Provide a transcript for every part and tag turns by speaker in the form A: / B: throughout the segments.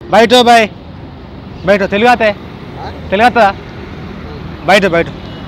A: బయట బాయ్ బయట తెలుగు అతే తెలుగు అత్తదా బయట బయట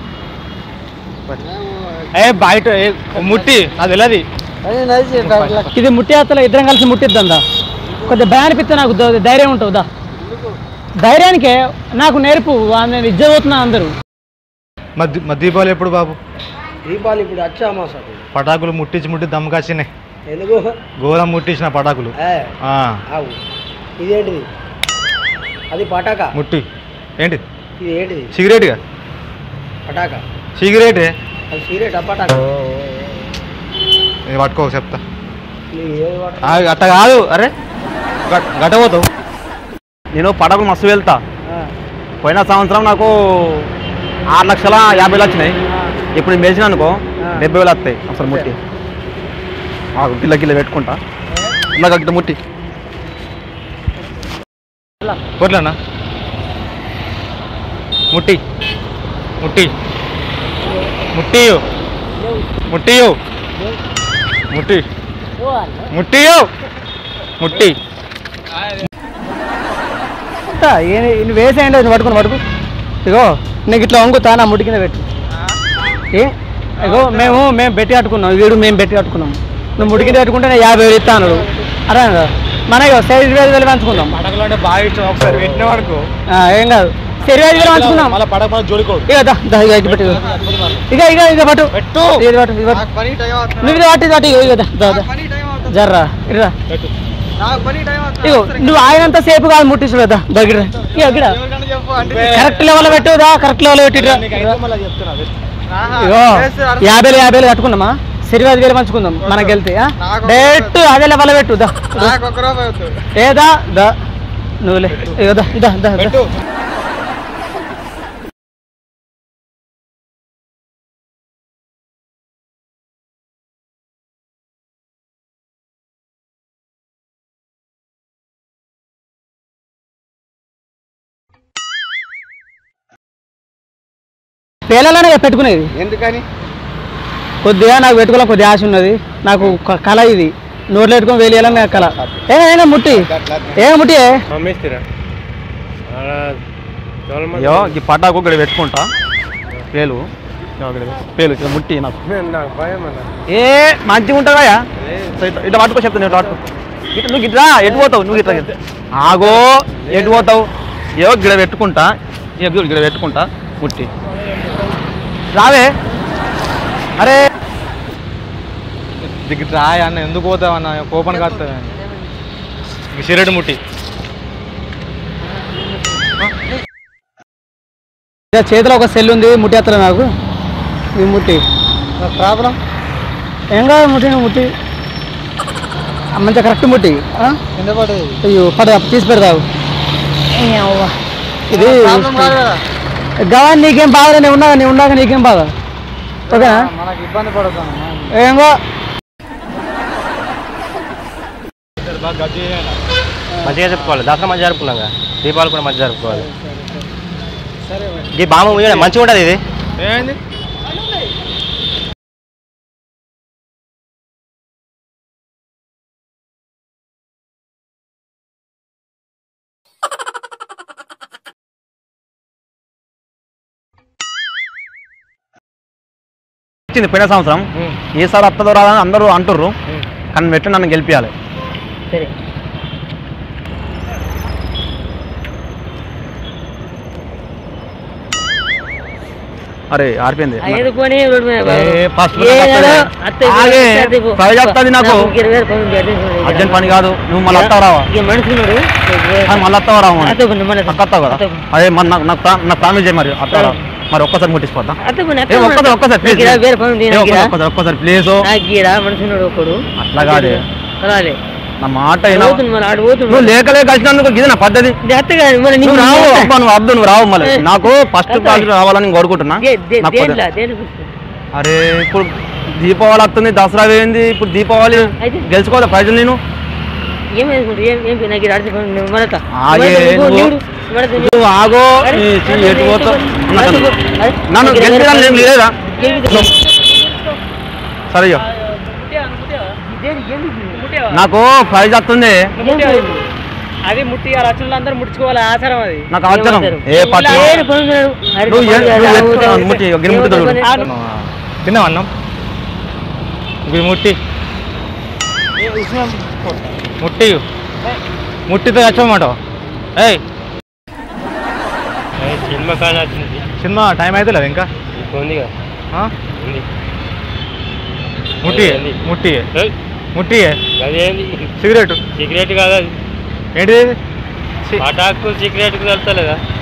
A: ఏ బయట ఏ, ముట్టి అది తెలియదు
B: ఇది ముట్టి అత్తలో ఇద్దరం కలిసి ముట్టిద్దా కొద్దిగా భయం అనిపిస్తే నాకు ద- ధైర్యం ఉంటుందా ధైర్యానికే నాకు నేర్పు నేను ఇజ్జపోతున్నా అందరూ
A: మధ్య మధ్య దీపావళి ఎప్పుడు బాబు
C: దీపాలు ఇప్పుడు వచ్చా మాసం
A: పటాకులు ముట్టించి ముట్టి దమ్మకాసినాయి
C: ఎందుకు
A: ఘోరం ముట్టించిన పటాకులు
C: ఏ,
A: ఆ,
C: ఆగు ఇదేంటిది అది పటాకా
A: ముట్టి ఏంటి
C: ఇది ఏంటిది
A: సిగరెట్గా
C: పటాకా
A: సిగరెటే
C: అది సీరియట్ పటాకా
A: ఇది పట్టుకో చెప్తా
C: నీకు ఏది పట-
A: ఆ, అట్ట కాదు అరే గట్- గట్టపోతావు
D: నేను పడవలు మస్తు వెళ్తా
C: ఆ,
D: పోయిన సంవత్సరం నాకు ఆరు లక్షల యాభై వేలు వచ్చినాయి ఇప్పుడు నేను వేసిన అనుకో
C: ఆ.
D: డెబ్బై వేలు వస్తాయి అసలు ముట్టి ఆగు, గిల్ల గిల్ల పెట్టుకుంటా ఇలా గిట్ట ముట్టి
A: కొట్లన్నా ముట్టి ముట్టి ముట్టియు ముట్టియు ముట్టి ముట్టియు ముట్టి
B: అంతా ఏ- నువ్వు వేసేయండి అది పట్టుకుని పట్టుకు ఇగో నీకు ఇట్లా వంగుతా నా ముడి కింద పెట్టు ఏ ఇగో మేము మేము పెట్టి కట్టుకున్నాం వీడు మేము పెట్టి కట్టుకున్నాం నువ్వు ముడి కింద పెట్టుకుంటే నేను యాభై వేలు ఇస్తాను అరే మన ఇగో సైజ్ వేలు వేలు పంచుకుందాం
A: పడకలు అంటే బాగా ఇష్టం ఒకసారి పెట్టిన వరకు
B: ఆ, ఏం కాదు సరి వేలు వేలు పంచుకుందాం
A: మళ్ళీ పడక పడ జోలికోడు
B: ఇక దా దా ఇక ఇటు పెట్టు ఇగో. ఇక ఇక ఇక పట్టు
A: పెట్టు
B: ఇది పట్టు ఇది పట్టు నువ్వు ఇది పట్టు ఇది పట్టు ఇగో ఇగో దా దా దా జర్రా ఇరా ఇగో నువ్వు ఆయనంత సేపు కాదు ముట్టించు కదా దగ్గర ఇక గిడ కరెక్ట్ లెవెల్ పెట్టు దా కరెక్ట్ లెవెల్ పెట్టి ఇగో యాభైలు యాభైలు కట్టుకున్నామా సిరివి ఐదు వేలు పంచుకుందాం మనకి వెళ్తే డైరెక్ట్ అదే లెవెల్ పెట్టు దా ఏదా దా నువ్వులే ఇగో దా దా దా దా పేలలోనే పెట్టుకునేది
C: ఎందుకని
B: కొద్దిగా నాకు పెట్టుకోవాలి కొద్దిగా ఆశ ఉన్నది నాకు క- కళ ఇది నోట్లో పెట్టుకొని వేలియాలని నాకు కళ ఏ అయినా ముట్టి ఏ ముట్టి
D: అయ్యో ఈ పటాకు ఇక్కడ పెట్టుకుంటా పేలు ఇగో ఇక్కడ పెట్టు. పేలు ఇక్కడ ముట్టి నాకు ఏ మంచిగా ఉంటుందా ఇట్లా పట్టుకో చెప్తాను ఇట్లా పట్టుకో ఇట్లా నువ్వు ఇట్లా ఎటు పోతావు నువ్వు ఇట్లా ఇట్లా. ఆగో ఎటు పోతావు ఏవో గిడ పెట్టుకుంటా ఏ గిడ పెట్టుకుంటా ముట్టి రావే అరే
A: దిగ్గు రాయ అన్న ఎందుకు పోతావు అన్న కోపం కాస్తా సిరెడ్ ముట్టి
B: ఇక చేతిలో ఒక సెల్ ఉంది ముట్టి ఎత్తలే నాకు ఇది ముట్టి
C: ప్రాబ్లం
B: ఏం కాదు ముట్టి నువ్వు ముట్టి ఆ, మంచిగా కరెక్ట్ ముట్టి ఆ?
C: కింద పడేది
B: అయ్యో పడ తీసి పెడతావు ఇది గవా నీకేం బాధ నేను ఉన్నాగా నేను ఉన్నాక నీకేం బాధ ఓకేనా
C: మనకి ఇబ్బంది పడతాను
B: ఏంగో
D: మంచిగా చెప్పుకోవాలి దసరా మంచిగా జరుపుకున్నాం కదా దీపావళి కూడా మంచిగా జరుపుకోవాలి ఈ బామ్మ ముయ్యడం మంచిగా ఉంటుంది ఇది
A: ఏమైంది
D: వచ్చింది పోయిన సంవత్సరం ఈసారి వస్తుందో రాదా అని అందరూ అంటుర్రు కానీ మెట్టు నన్ను గెలిపించాలి
B: సరే
D: అరే ఆరిపోయింది
E: ఎదుర్కొని
D: ఏ, ఫస్ట్ ఆగే, ప్రైజ్ వస్తుంది నాకు అర్జెంట్ పని కాదు నువ్వు మళ్ళీ వస్తావు రావా
E: మనుషులు
D: ఆ, మళ్ళీ వస్తావు రావా మరి?
E: అత్తగుండు మన
D: పక్క వస్తావు కదా అదే మరి నాకు నాకు ప్రా- నాకు ప్రామిస్ చేయి మరి వస్తావు మరి ఒక్కసారి ముట్టిసిపోతా
E: అత్తగుండు
D: ఏ, ఒక్కసారి ఒక్కసారి ప్లీజ్
E: వేరే పని ఉంది నాకు ఈడ.
D: ఒక్కసారి ఒక్కసారి ప్లీజ్
E: నాకు ఈడ మనుషున్నాడు ఒకడు
D: అట్లా కాదే
E: కలాలి
D: నా మాట వినవు.
E: పోతుంది మన ఆడు పోతుంది
D: నువ్వు లేక లేక కలిసినందుకు ఇది నా పద్ధతి
E: ఇది అత్త కాదు మన
D: నువ్వు రావు
E: నీకు
D: అబ్బా నువ్వు అబ్దు నువ్వు రావు మళ్ళీ నాకు ఫస్ట్
E: అత్త.
D: క్లాస్ రావాలని నేను కోరుకుంటున్నా
E: దే- దే-
D: నాకు
E: దేంట్లో
D: కొద్దిగా-
E: దేంట్లో
D: అరే ఇప్పుడు దీపావళి వస్తుంది దసరా వేయింది ఇప్పుడు దీపావళి
E: అయితే?
D: గెలుచుకోవాలి ప్రజలు నేను
E: ఏం వేసుకుంటారు ఏం ఏం నాకు ఈడ అడిచి మనత
D: ఆగే, నువ్వు- నువ్వు ఆగో ఈ చీ ఎటు పోతావు నన్ను- నన్ను గెలిపించాలని నేను లేదా సరే ఇయ్యో. నాకు ప్రైజ్ వస్తుంది
B: అది ముట్టి ఆ రచనలు అందరూ ముడుచుకోవాలి ఆచారం అది
D: నాకు ఆశ్చర్యం ఏ పట్టు
E: ఏడు పొందుతున్నాడు. అరే
D: నువ్వు ఏ-
E: చెప్పండి,
D: నువ్వు
E: అలా
D: ఎత్తు-
E: పోతే-
D: ముట్టి, గిన్నె ముట్టి తోడు.
E: ఏమవుతుంది?
A: తిన్నావు అన్నం ఇది ముట్టి ముట్టి ముట్టితో చచ్చమాట ఏయ్
F: సినిమా కానీ వచ్చింది
A: సినిమా టైం అయితే లేదు ఇంకా
F: ఉందిగా
A: ఆ?
F: ఉంది
A: ముట్టి
F: ఏంది?
A: ముట్టి
F: ఏయ్,
A: ముట్టి
F: అదేంది
A: సిగరెట్
F: సిగరెట్ కాదు అది
A: ఏంటిది ఛీ,
F: పటాకు సిగరెట్ కలుతలేదా